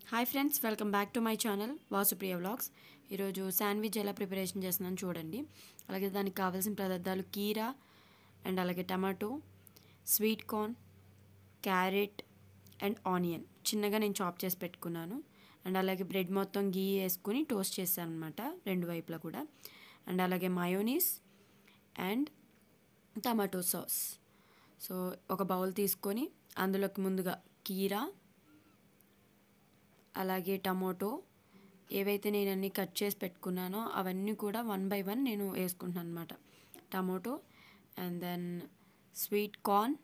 hi friends welcome back to my channel Vasupriya vlogs ఈరోజు sandwich ఎలా preparation చేస్తున్నాను చూడండి అలాగే దానికి కావాల్సిన పదార్థాలు కీరా అండ్ అలాగే tomato sweet corn carrot and onion చిన్నగా నేను చాప్ చేసి పెట్టుకున్నాను అండ్ అలాగే బ్రెడ్ మొత్తం గీ వేసుకుని టోస్ట్ చేశాను అనమాట రెండు వైపులా కూడా అండ్ అలాగే mayonnaise and tomato sauce so ఒక బౌల్ తీసుకొని అందులోకి ముందుగా కీరా అలాగే టమోటో ఏవైతే నేను అన్ని కట్ చేసి పెట్టుకున్నానో అవన్నీ కూడా వన్ బై వన్ నేను వేసుకుంటున్నాను అనమాట tomato and then sweet corn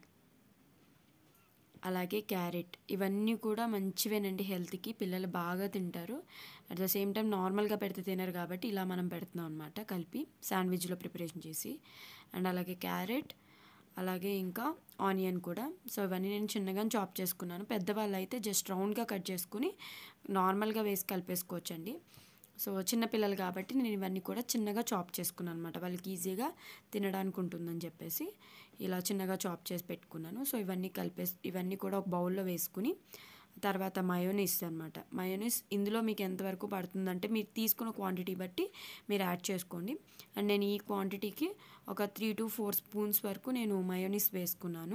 అలాగే క్యారెట్ ఇవన్నీ కూడా మంచివేనండి హెల్త్కి పిల్లలు బాగా తింటారు అట్ ద సేమ్ టైం నార్మల్గా పెడితే తినరు కాబట్టి ఇలా మనం పెడుతున్నాం అనమాట కలిపి శాండ్విచ్లో ప్రిపరేషన్ చేసి అండ్ అలాగే క్యారెట్ అలాగే ఇంకా ఆనియన్ కూడా సో ఇవన్నీ నేను చిన్నగా చాప్ చేసుకున్నాను పెద్దవాళ్ళు అయితే జస్ట్ రౌండ్గా కట్ చేసుకుని నార్మల్గా వేసి కలిపేసుకోవచ్చండి సో చిన్నపిల్లలు కాబట్టి నేను ఇవన్నీ కూడా చిన్నగా చాప్ చేసుకున్నాను అనమాట వాళ్ళకి ఈజీగా తినడానికి ఉంటుందని చెప్పేసి ఇలా చిన్నగా చాప్ చేసి పెట్టుకున్నాను సో ఇవన్నీ కలిపేసి ఇవన్నీ కూడా ఒక బౌల్లో వేసుకుని తర్వాత మయోనీస్ అనమాట మయోనీస్ ఇందులో మీకు ఎంతవరకు పడుతుందంటే మీరు తీసుకున్న క్వాంటిటీ బట్టి మీరు యాడ్ చేసుకోండి అండ్ నేను ఈ క్వాంటిటీకి ఒక త్రీ టు ఫోర్ స్పూన్స్ వరకు నేను మయోనీస్ వేసుకున్నాను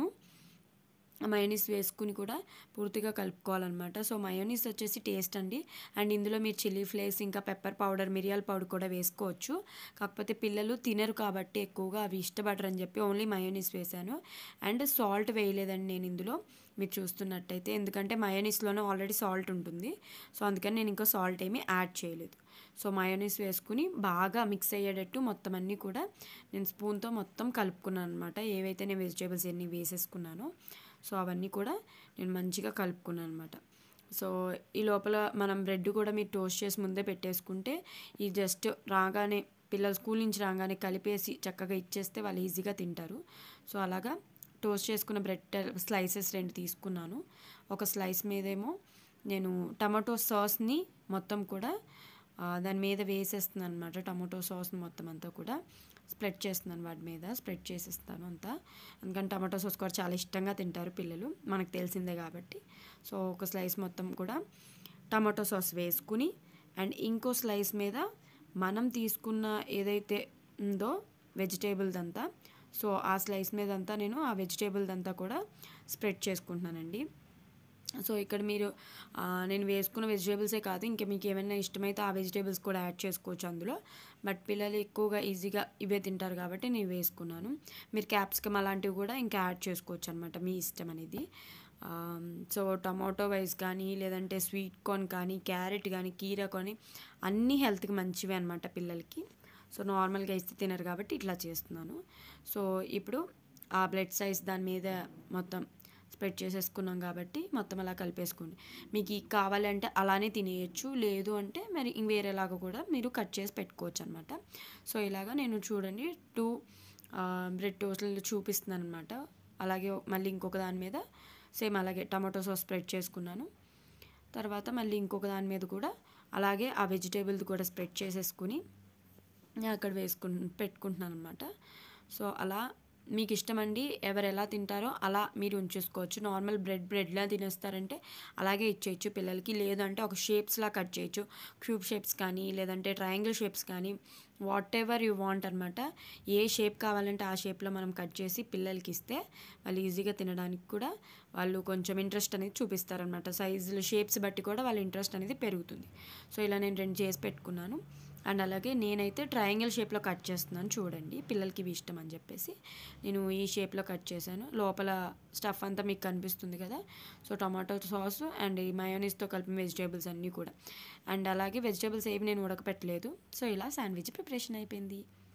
మయోనీస్ వేసుకుని కూడా పూర్తిగా కలుపుకోవాలన్నమాట సో మయోనీస్ వచ్చేసి టేస్ట్ అండి అండ్ ఇందులో మీరు చిల్లీ ఫ్లేక్స్ ఇంకా పెప్పర్ పౌడర్ మిరియాల పౌడర్ కూడా వేసుకోవచ్చు కాకపోతే పిల్లలు తినరు కాబట్టి ఎక్కువగా అవి ఇష్టపడరు అని చెప్పి ఓన్లీ మయోనీస్ వేశాను అండ్ సాల్ట్ వేయలేదండి నేను ఇందులో మీరు చూస్తున్నట్టయితే ఎందుకంటే మయోనీస్లోనే ఆల్రెడీ సాల్ట్ ఉంటుంది సో అందుకని నేను ఇంకా సాల్ట్ ఏమీ యాడ్ చేయలేదు సో మయోనీస్ వేసుకుని బాగా మిక్స్ అయ్యేటట్టు మొత్తం అన్నీ కూడా నేను స్పూన్తో మొత్తం కలుపుకున్నాను అనమాట ఏవైతే నేను వెజిటేబుల్స్ ఎన్ని వేసేసుకున్నానో సో అవన్నీ కూడా నేను మంచిగా కలుపుకున్నాను అనమాట సో ఈ లోపల మనం బ్రెడ్ కూడా మీరు టోస్ట్ చేసి ముందే పెట్టేసుకుంటే ఈ జస్ట్ రాగానే పిల్లలు స్కూల్ నుంచి రాగానే కలిపేసి చక్కగా ఇచ్చేస్తే వాళ్ళు ఈజీగా తింటారు సో అలాగా టోస్ట్ చేసుకున్న బ్రెడ్ స్లైసెస్ రెండు తీసుకున్నాను ఒక స్లైస్ మీదేమో నేను టమాటో సాస్ని మొత్తం కూడా దాని మీద వేసేస్తున్నాను అనమాట టమాటో సాస్ మొత్తం అంతా కూడా స్ప్రెడ్ చేస్తున్నాను వాటి మీద స్ప్రెడ్ చేసేస్తాను అంతా ఎందుకంటే టమాటో సాస్ కూడా చాలా ఇష్టంగా తింటారు పిల్లలు మనకు తెలిసిందే కాబట్టి సో ఒక స్లైస్ మొత్తం కూడా టమాటో సాస్ వేసుకుని అండ్ ఇంకో స్లైస్ మీద మనం తీసుకున్న ఏదైతే ఉందో వెజిటేబుల్స్ అంతా సో ఆ స్లైస్ మీద అంతా నేను ఆ వెజిటేబుల్స్ అంతా కూడా స్ప్రెడ్ చేసుకుంటున్నానండి సో ఇక్కడ మీరు నేను వేసుకున్న వెజిటేబుల్సే కాదు ఇంకా మీకు ఏమైనా ఇష్టమైతే ఆ వెజిటేబుల్స్ కూడా యాడ్ చేసుకోవచ్చు అందులో బట్ పిల్లలు ఎక్కువగా ఈజీగా ఇవే తింటారు కాబట్టి నేను వేసుకున్నాను మీరు క్యాప్సికమ్ అలాంటివి కూడా ఇంకా యాడ్ చేసుకోవచ్చు అనమాట మీ ఇష్టం అనేది సో టమాటో వైస్ కానీ లేదంటే స్వీట్ కార్న్ కానీ క్యారెట్ కానీ కీరా కానీ అన్నీ హెల్త్కి మంచివే అనమాట పిల్లలకి సో నార్మల్గా ఇస్తే తినరు కాబట్టి ఇట్లా చేస్తున్నాను సో ఇప్పుడు ఆ బ్లడ్ సైజ్ దాని మీద మొత్తం స్ప్రెడ్ చేసేసుకున్నాం కాబట్టి మొత్తం అలా కలిపేసుకోండి మీకు కావాలంటే అలానే తినేయచ్చు లేదు అంటే మరి వేరేలాగా కూడా మీరు కట్ చేసి పెట్టుకోవచ్చు అనమాట సో ఇలాగా నేను చూడండి టూ బ్రెడ్ టోస్ట్లు చూపిస్తున్నాను అనమాట అలాగే మళ్ళీ ఇంకొక దాని మీద సేమ్ అలాగే టమాటో సాస్ స్ప్రెడ్ చేసుకున్నాను తర్వాత మళ్ళీ ఇంకొక దాని మీద కూడా అలాగే ఆ వెజిటేబుల్ది కూడా స్ప్రెడ్ చేసేసుకుని అక్కడ వేసుకు పెట్టుకుంటున్నాను అనమాట సో అలా మీకు ఇష్టమండి ఎవరు ఎలా తింటారో అలా మీరు ఉంచేసుకోవచ్చు నార్మల్ బ్రెడ్ బ్రెడ్లా తినేస్తారంటే అలాగే ఇచ్చేయచ్చు పిల్లలకి లేదంటే ఒక షేప్స్లా కట్ చేయొచ్చు క్యూబ్ షేప్స్ కానీ లేదంటే ట్రయాంగిల్ షేప్స్ కానీ వాట్ ఎవర్ యూ వాంట్ అనమాట ఏ షేప్ కావాలంటే ఆ షేప్లో మనం కట్ చేసి పిల్లలకి ఇస్తే వాళ్ళు ఈజీగా తినడానికి కూడా వాళ్ళు కొంచెం ఇంట్రెస్ట్ అనేది చూపిస్తారనమాట సైజులు షేప్స్ బట్టి కూడా వాళ్ళ ఇంట్రెస్ట్ అనేది పెరుగుతుంది సో ఇలా నేను రెండు చేసి పెట్టుకున్నాను అండ్ అలాగే నేనైతే ట్రయాంగిల్ షేప్లో కట్ చేస్తున్నాను చూడండి పిల్లలకి ఇవి ఇష్టం అని చెప్పేసి నేను ఈ షేప్లో కట్ చేశాను లోపల స్టఫ్ అంతా మీకు కనిపిస్తుంది కదా సో టమాటో సాస్ అండ్ ఈ మయోనీస్తో కలిపిన వెజిటేబుల్స్ అన్నీ కూడా అండ్ అలాగే వెజిటేబుల్స్ ఏవి నేను ఉడకపెట్టలేదు సో ఇలా శాండ్విచ్ ప్రిపరేషన్ అయిపోయింది